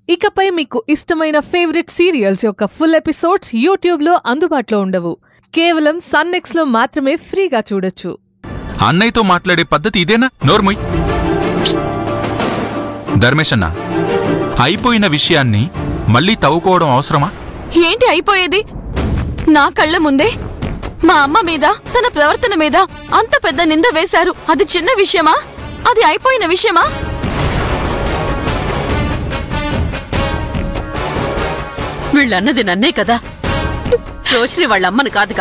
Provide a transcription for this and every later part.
ఇకపై మీకు ఇష్టమైన ఫేవరెట్ సీరియల్స్ యొక్క ఫుల్ ఎపిసోడ్స్ యూట్యూబ్లో అందుబాటులో ఉండవు కేవలం సన్నెక్స్లో మాత్రమే ఫ్రీగా చూడొచ్చు అన్నయ్యతో మాట్లాడే పద్ధతి ఇదేనా నోర్ముయ్ ధర్మేష్ అన్న అయిపోయిన విషయాన్ని మళ్ళీ తవ్వుకోవడం అవసరమా ఏంటి అయిపోయేది నా కళ్ళ ముందే మా అమ్మ మీద తన ప్రవర్తన మీద అంత పెద్ద నింద వేశారు అది చిన్న విషయమా అది అయిపోయిన విషయమా వీళ్ళన్నది నన్నే కదా రోషిని వాళ్ళ అమ్మని కాదుగా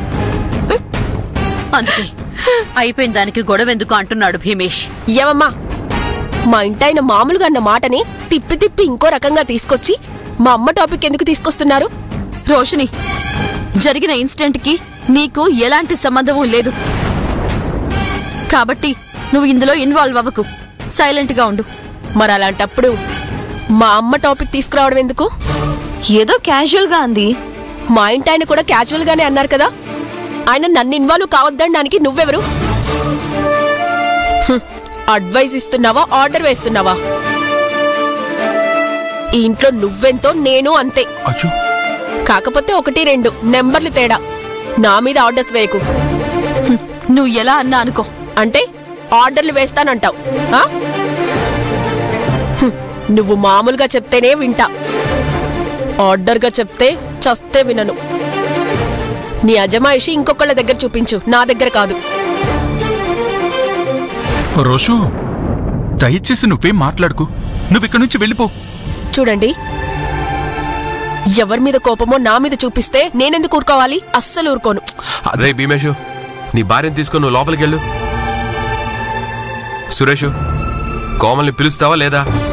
అందుకే అయిపోయిన దానికి గొడవెందుకు అంటున్నాడు భీమేష్ ఏమమ్మా మా ఇంటాయన మామూలుగా అన్న మాటని తిప్పి తిప్పి ఇంకో రకంగా తీసుకొచ్చి మా అమ్మ టాపిక్ ఎందుకు తీసుకొస్తున్నారు రోషిని జరిగిన ఇన్సిడెంట్ కి నీకు ఎలాంటి సంబంధము లేదు కాబట్టి నువ్వు ఇందులో ఇన్వాల్వ్ అవ్వకు సైలెంట్ గా ఉండు మరి అలాంటప్పుడు మా అమ్మ టాపిక్ తీసుకురావడం ఎందుకు ఏదో క్యాజువల్ గా అంది మా ఇంటాయన కూడా క్యాజువల్ గానే అన్నారు కదా ఆయన నన్ను ఇన్వాల్వ్ కావద్దనడానికి నువ్వెవరు హ్మ్, అడ్వైస్ ఇస్తున్నావా ఆర్డర్ వేస్తున్నావా ఈ ఇంట్లో నువ్వెంతో నేను అంతే అయ్యో కాకపోతే ఒకటి రెండు నెంబర్లు తేడా నా మీద ఆర్డర్స్ వేయకు హ్మ్, నువ్వు ఎలా అన్నా అనుకో అంటే ఆర్డర్లు వేస్తానంటావు ఆ? హ్మ్, నువ్వు మామూలుగా చెప్తేనే వింటా ఆర్డర్గా చెప్తే చస్తే వినను నీ అజమాయిషి ఇంకొకళ్ళ దగ్గర చూపించు నా దగ్గర కాదు రోషు దయచేసి నువ్వేం మాట్లాడుకు నువ్వు ఇక్కడి నుంచి వెళ్ళిపో చూడండి ఎవరి మీద కోపమో నా మీద చూపిస్తే నేనెందుకు ఊరుకోవాలి అస్సలు ఊరుకోను రే భీమేషు నీ భార్యను తీసుకొని నువ్వు లోపలికి వెళ్ళు సురేషు కోమల్ని పిలుస్తావా లేదా